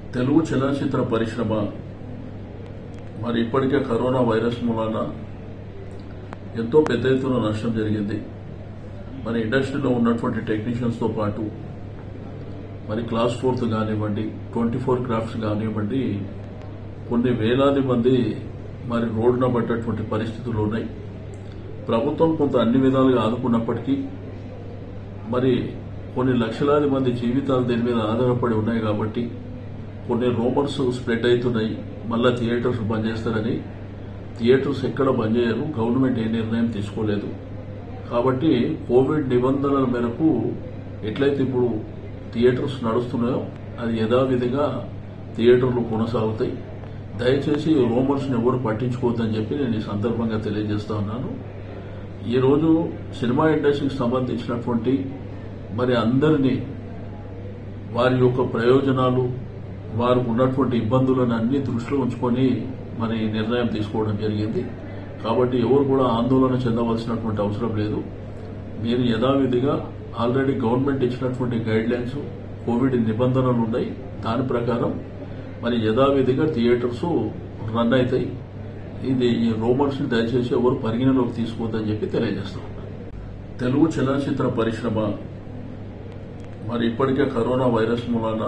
తెలుగు చలనచిత్ర పరిశ్రమ మరి ఇప్పటికే కరోనా వైరస్ మూలాన ఎంతో పెద్ద ఎత్తున నష్టం జరిగింది మరి ఇండస్ట్రీలో ఉన్నటువంటి టెక్నీషియన్స్తో పాటు మరి క్లాస్ ఫోర్త్ కానివ్వండి ట్వంటీ ఫోర్ క్రాఫ్ట్స్ కానివ్వండి కొన్ని వేలాది మంది మరి రోడ్డున పడ్డటువంటి పరిస్థితులు ఉన్నాయి ప్రభుత్వం కొంత అన్ని విధాలుగా ఆదుకున్నప్పటికీ మరి కొన్ని లక్షలాది మంది జీవితాలు దీని మీద ఆధారపడి ఉన్నాయి కాబట్టి కొన్ని రూమర్స్ స్ప్రెడ్ అవుతున్నాయి మళ్ళా థియేటర్స్ బంద్ చేస్తారని థియేటర్స్ ఎక్కడ బంద్ చేయరు గవర్నమెంట్ ఏ నిర్ణయం తీసుకోలేదు కాబట్టి కోవిడ్ నిబంధనల మేరకు ఎట్లయితే ఇప్పుడు థియేటర్స్ నడుస్తున్నాయో అది యథావిధిగా థియేటర్లు కొనసాగుతాయి దయచేసి రూమర్స్ని ఎవరు పట్టించుకోవద్దని చెప్పి నేను ఈ సందర్భంగా తెలియజేస్తా ఉన్నాను ఈరోజు సినిమా ఇండస్ట్రీకి సంబంధించినటువంటి మరి అందరినీ వారి యొక్క ప్రయోజనాలు వారికి ఉన్నటువంటి ఇబ్బందులను అన్ని దృష్టిలో ఉంచుకొని మరి ఈ నిర్ణయం తీసుకోవడం జరిగింది కాబట్టి ఎవరు కూడా ఆందోళన చెందవలసినటువంటి అవసరం లేదు మీరు యథావిధిగా ఆల్రెడీ గవర్నమెంట్ ఇచ్చినటువంటి గైడ్ లైన్స్ కోవిడ్ నిబంధనలు ఉన్నాయి దాని ప్రకారం మరి యథావిధిగా థియేటర్స్ రన్ అవుతాయి ఇది ఈ రూమర్స్ దయచేసి ఎవరు పరిగణలోకి తీసుకోవద్దని చెప్పి తెలియజేస్తాం తెలుగు చలనచిత్ర పరిశ్రమ మరి ఇప్పటికే కరోనా వైరస్ మూలాన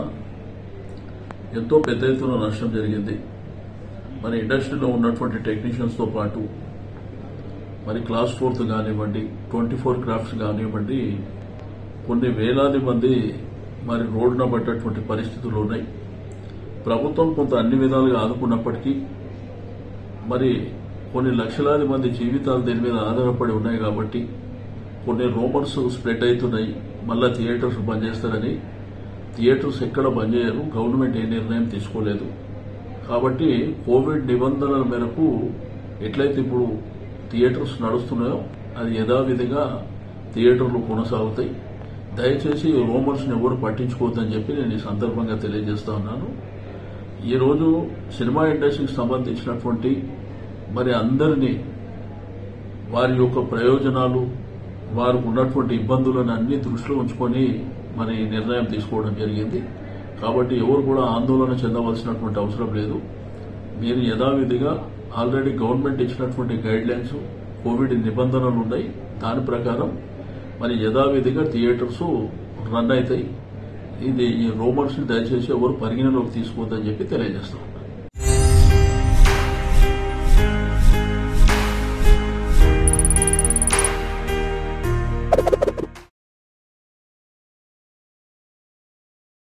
ఎంతో పెద్ద ఎత్తున నష్టం జరిగింది మరి ఇండస్ట్రీలో ఉన్నటువంటి టెక్నీషియన్స్తో పాటు మరి క్లాస్ ఫోర్త్ కానివ్వండి ట్వంటీ ఫోర్ క్రాఫ్ట్స్ కానివ్వండి కొన్ని వేలాది మంది మరి రోడ్డున పడ్డటువంటి పరిస్థితులు ఉన్నాయి ప్రభుత్వం కొంత అన్ని విధాలుగా ఆదుకున్నప్పటికీ మరి కొన్ని లక్షలాది మంది జీవితాలు దీని మీద ఆధారపడి ఉన్నాయి కాబట్టి కొన్ని రూమర్స్ స్ప్రెడ్ అవుతున్నాయి మళ్ళా థియేటర్స్ బంద్ చేస్తారని థియేటర్స్ ఎక్కడ బంద్ చేయరు గవర్నమెంట్ ఏ నిర్ణయం తీసుకోలేదు కాబట్టి కోవిడ్ నిబంధనల మేరకు ఎట్లయితే ఇప్పుడు థియేటర్స్ నడుస్తున్నాయో అది యథావిధిగా థియేటర్లు కొనసాగుతాయి దయచేసి రూమర్స్ని ఎవరు పట్టించుకోవద్దని చెప్పి నేను ఈ సందర్భంగా తెలియజేస్తా ఉన్నాను ఈరోజు సినిమా ఇండస్ట్రీకి సంబంధించినటువంటి మరి అందరినీ వారి యొక్క ప్రయోజనాలు వారికి ఉన్నటువంటి ఇబ్బందులను అన్ని దృష్టిలో ఉంచుకొని మరి ఈ నిర్ణయం తీసుకోవడం జరిగింది కాబట్టి ఎవరు కూడా ఆందోళన చెందవలసినటువంటి అవసరం లేదు మీరు యథావిధిగా ఆల్రెడీ గవర్నమెంట్ ఇచ్చినటువంటి గైడ్ లైన్స్ కోవిడ్ నిబంధనలు ఉన్నాయి దాని ప్రకారం మరి యథావిధిగా థియేటర్స్ రన్ అవుతాయి ఇది ఈ రూమర్స్ దయచేసి ఎవరు పరిగణలోకి తీసుకోవద్దని చెప్పి తెలియజేస్తాం